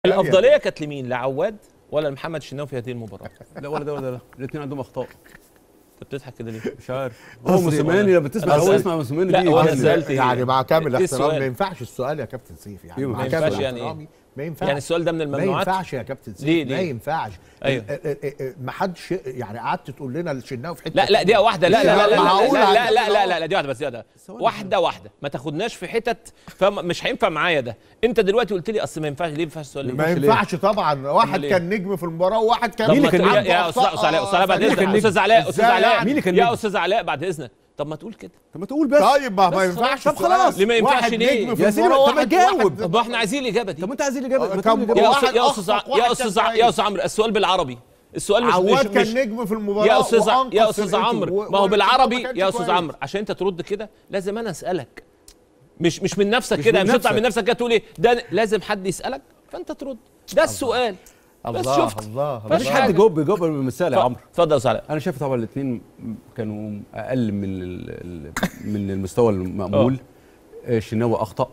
الافضليه كانت لمين لعواد ولا لمحمد الشناوي في هذه المباراه لا ولا ده ولا ده الاثنين عندهم اخطاء انت بتضحك كده ليه مش عارف هو أصلي موسيماني لما تسمع أنا هو سألت. يسمع موسيماني لا، دي هو أنا يعني- سألت إيه؟ يعني مع كامل إيه احترامي السؤال؟ ما ينفعش السؤال يا كابتن سيف يعني إيه، مع ما كامل ينفعش يعني إيه؟ احترامي ما ينفعش يعني السؤال ده من ما الممنوعات ينفعش يا كابتن سيف ليه- ما ليه؟ ينفعش أيوه. ال- ال- ال- ال- ما حدش يعني قعدت تقول لنا الشناوي في حته لا لا دي واحده لا لا لا لا معقول لا لا هتعمل لا لا أهو. لا, لا دي واحده بس دي واحده ثواني. واحده واحده ما تاخدناش في حتت فمش هينفع معايا ده انت دلوقتي قلت لي اصل ما ينفعش ليه ما ينفعش السؤال ما ليه ينفعش طبعا واحد أمال إيه؟ كان نجم في المباراه وواحد كان طب مين ما اللي كان تقول- نجم؟ يا استاذ استاذ علاء استاذ علاء بعد مين اللي اذنك كان استاذ علاء استاذ إزاي علاء يعني؟ مين اللي كان يا نجم؟ استاذ علاء بعد اذنك طب ما تقول كده طب ما تقول بس طيب ما, ما بس ينفعش طب خلاص. ليه ما ينفعش واحد ليه؟ نجم في يا سيدي، المباراه طب ما واحد- تجاوب. واحد- طب ما احنا عايزين الاجابه دي طب ما انت عايز الاجابه ما كم- تقول الإجابة. يا واحد استاذ يا استاذ أخطأ، يا واحد استاذ كان يا كويس. استاذ عمرو السؤال بالعربي السؤال مش عواد مش, كان مش نجم في المباراه يا استاذ وأنقذ يا استاذ فرقته عمرو و- ما هو و- بالعربي ما كانش يا استاذ كويس. عمرو عشان انت ترد كده لازم انا اسالك مش مش من نفسك مش كده من مش تطلع نفسك. من نفسك كده تقول ايه ده لازم حد يسالك فانت ترد ده السؤال بس الله شفت الله مفيش مفيش حاجة. حد جاوب بيجاوب من المثال يا عمرو اتفضل يا استاذ علاء انا شايف طبعا الاثنين كانوا اقل من ال- ال- من المستوى المأمول آه، الشناوي اخطا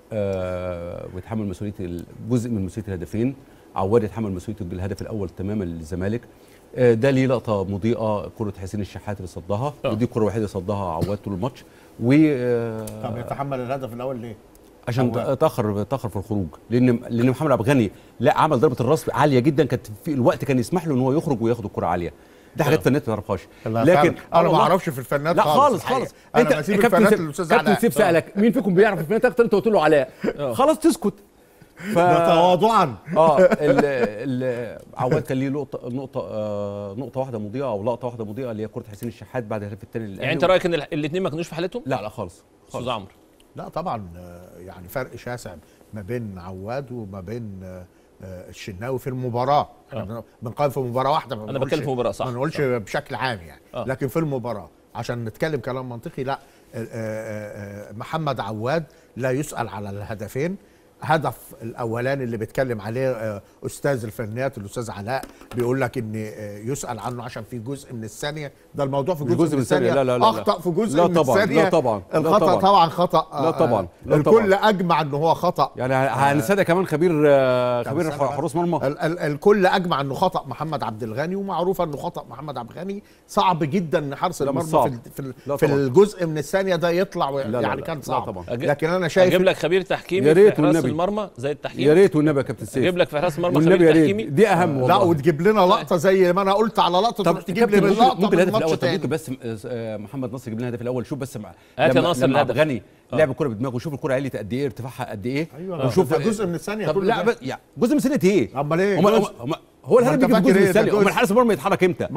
آه، ويتحمل مسؤوليه ال- جزء من مسؤوليه الهدفين عواد يتحمل مسؤوليه الهدف الاول تماما للزمالك آه، ده ليه لقطه مضيئه كره حسين الشحات اللي صدها آه. ودي الكره الوحيده اللي صدها عواد طول الماتش و آه، طب يتحمل الهدف الاول ليه؟ عشان عواد. تاخر تاخر في الخروج لان لان محمد عبد الغني لا عمل ضربه الراس عاليه جدا كانت في الوقت كان يسمح له ان هو يخرج وياخد الكره عاليه ده حاجات فنيه ما تعرفهاش لكن انا ما والله- اعرفش في الفنات لا خالص الحقيقة. خالص انا بسيب كابتن الفنات سيف- للاستاذ كابتن علاء سيف سالك مين فيكم بيعرف الفنانات اكتر انت قلت له علاء آه. خلاص تسكت ف ده تواضعا اه ال- ال- عواد كان ليه نقطه نقطه آه نقطه واحده مضيئه او لقطه واحده مضيئه اللي هي كره حسين الشحات بعد الهدف الثاني يعني انت رايك ان الاثنين ما كانوش في حالتهم لا لا خالص استاذ عمرو لا طبعا آه، يعني فرق شاسع ما بين عواد وما بين آه، آه، الشناوي في المباراه احنا بنقيم في مباراه واحده ما أنا بنقولش- بتكلم في مباراة، صح، ما نقولش بشكل عام يعني آه. لكن في المباراه عشان نتكلم كلام منطقي لا آه، آه، آه، محمد عواد لا يسال على الهدفين هدف الاولاني اللي بيتكلم عليه آه، استاذ الفنيات الاستاذ علاء بيقول لك ان آه، يسال عنه عشان في جزء من الثانيه ده الموضوع في مش جزء, من الثانيه لا لا لا اخطا في جزء لا من طبعاً، لا الثانيه طبعاً، لا الخطا طبعاً. طبعا خطا لا طبعاً، لا الكل طبعاً. اجمع ان هو خطا يعني هنساعدها كمان خبير آه، طب خبير استنى بقى. حراس مرمى ال- ال- الكل اجمع انه خطا محمد عبد الغني ومعروفه انه خطا محمد عبد الغني صعب جدا ان حارس لا، مش المرمى صعب. في, ال- في, ال- لا في طبعاً. الجزء من الثانيه ده يطلع و- لا، لا، يعني لا، كان لا صعب طبعاً. أجي- لكن انا شايف اجيب لك خبير تحكيمي يا ريت في حراس والنبي. المرمى زي التحكيم يا ريت والنبي يا كابتن سيف اجيب لك في حراس المرمى والنبي خبير يا ريت تحكيمي دي اهم لا والله وتجيب لنا لقطه زي ما انا قلت على لقطه طب تروح تجيب لي كابتن من ممكن, لقطه ممكن من الهدف ماتش الاول طب تاني ممكن بس آه، محمد نصر يجيب لنا الهدف الاول شوف بس مع هات يا لما- ناصر لما عبد الهدف. الغني لعب الكره بدماغه وشوف الكره عليت قد ايه ارتفاعها قد ايه ايوه وشوف ده جزء من الثانيه طب كل لا ده. بس يعني جزء من سنه ايه؟ امال ايه هم جزء. هم هو ما الهدف أنت بيجي في فاكر جزء من إيه؟ ده الثانيه جزء. امال حارس المرمى يتحرك امتى؟